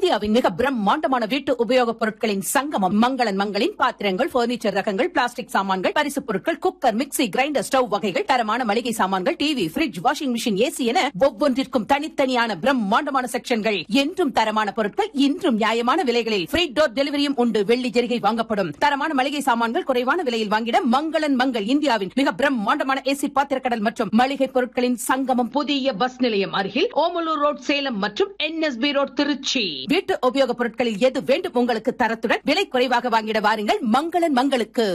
இந்தியாவின் மிக பிரம்மாண்டமான வீட்டு உபயோகப் பொருட்களின் சங்கமம் மங்களன் மங்களின் பாத்திரங்கள் பர்னிச்சர் ரகங்கள் பிளாஸ்டிக் சாமான்கள் பரிசுப் பொருட்கள் குக்கர் மிக்ஸி கிரைண்டர் ஸ்டவ் வகைகள் தரமான மளிகை சாமான்கள் TV fridge washing machine AC என ஒவ்வொன்றிற்கும் தனித்தனியான பிரம்மாண்டமான செக்ஷன்கள் என்றும் தரமான பொருட்கள் இன்றும் நியாயமான விலைகளில் ஃப்ரீ டோர் டெலிவரியும் உண்டு வெள்ளி ஜெரிகை வாங்கப்படும் தரமான மளிகை சாமான்கள் குறைவான விலையில் வாங்கிட மங்களன் மங்கள் இந்தியாவின் மிக பிரம்மாண்டமான ஏசி பாத்திரக்கடல் மற்றும் மளிகை பொருட்களின் சங்கமம் புதிய பஸ் நிலையம் அருகில் ஓமலூர் ரோட் சேலம் மற்றும் என்எஸ்பி ரோட் திருச்சி வீட்டு உபயோகப் பொருட்களில் எது வேண்டும் உங்களுக்கு தரத்துடன் விலை குறைவாக வாங்கிட வாருங்கள் மங்களன் மங்களுக்கு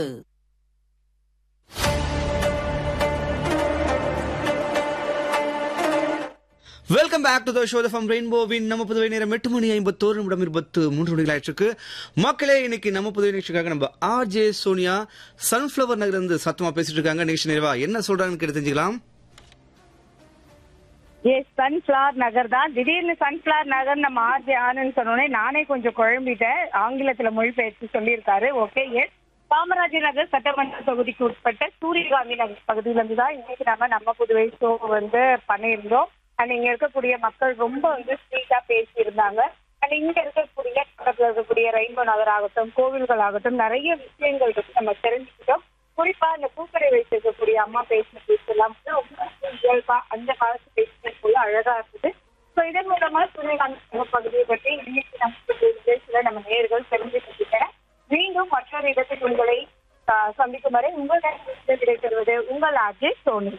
welcome back to the show from ரெயின்போவின் நம்ம புதுவை நேரம் எட்டு மணி ஐம்பத்தோரு நிமிடம் இருபத்து மூன்று மணிகள் ஆயிடுச்சு மக்களே இன்னைக்கு நம்ம புதுவை நிகழ்ச்சிக்காக நம்ம R J Sonia sunflower Nagar இருந்து சத்தமா பேசிட்டு இருக்காங்க நிகழ்ச்சி நிறைவா என்ன சொல்றாங்கன்னு கேட்டு தெரிஞ்சுக்கலாம் எஸ் சன்ஃபிளவர் நகர் தான் திடீர்னு சன்ஃபிளவர் நகர் நம்ம ஆர்ஜி ஆனந்த் சொன்னோடனே நானே கொஞ்சம் குழம்பிட்டேன் ஆங்கிலத்துல மொழிபெயர்த்து சொல்லியிருக்காரு ஓகே எஸ் காமராஜர் நகர் சட்டமன்ற தொகுதிக்கு உட்பட்ட சூரியகாந்தி நகர் பகுதியில இருந்து தான் இன்னைக்கு நம்ம நம்ம புதுவை ஷோ வந்து பண்ணியிருந்தோம் அண்ட் இங்க இருக்கக்கூடிய மக்கள் ரொம்ப வந்து ஸ்வீட்டா பேசியிருந்தாங்க அண்ட் இங்க இருக்கக்கூடிய பக்கத்துல இருக்கக்கூடிய ரெயின்போ நகர் ஆகட்டும் கோவில்கள் ஆகட்டும் நிறைய விஷயங்கள் இருக்கு நம்ம தெரிஞ்சுக்கிட்டோம் குறிப்பா இந்த பூக்கடை வைத்திருக்கக்கூடிய அம்மா பேசின பேச்சு எல்லாம் வந்து ரொம்ப இயல்பா அந்த காலத்து பேசினது போல அழகா இருந்தது ஸோ இதன் மூலமா சூரியகாந்தி பகுதியை பற்றி இன்னைக்கு நம்ம பேசுல நம்ம நேர்கள் தெரிஞ்சுக்கிட்டேன் மீண்டும் மற்றொரு இடத்தில் உங்களை ஆஹ், சந்திக்கும் வரை உங்கள் விடைபெறுவது உங்கள் ஆஜி சோனி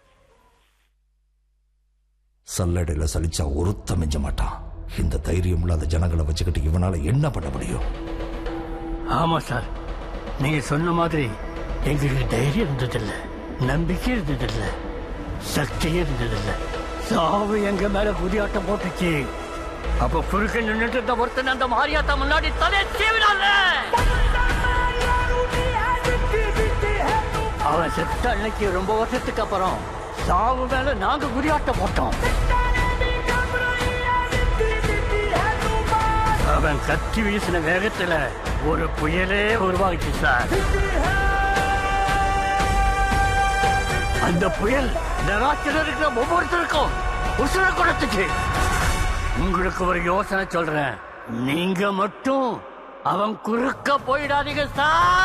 சல்லடையில சலிச்சா ஒருத்த மிஞ்ச மாட்டான் இந்த தைரியம் இல்லாத ஜனங்களை வச்சுக்கிட்டு இவனால என்ன பண்ண முடியும் ஆமா சார் நீங்க சொன்ன மாதிரி எங்களுக்கு தைரியம் இருந்ததில்ல நம்பிக்கை இருந்ததில்ல சக்தியே இருந்ததில்ல சாவு எங்க மேல குதியாட்டம் போட்டுச்சு அப்ப குறுக்க நின்னுட்டு இருந்த ஒருத்தன் அந்த மாரியாத்தா முன்னாடி தலை சீவினால அவன் செத்த அன்னைக்கு ரொம்ப வருஷத்துக்கு அப்புறம் சாவு மேல நாங்க குறியாட்டம் போட்டோம் அவன் கத்தி வீசின வேகத்துல ஒரு புயலே உருவாகிச்சு சார் அந்த புயல் நராட்சியில் இருக்கிற ஒவ்வொருத்தருக்கும் உசுர கொடுத்துச்சு உங்களுக்கு ஒரு யோசனை சொல்றேன் நீங்க மட்டும் அவன் குறுக்க போயிடாதீங்க சார்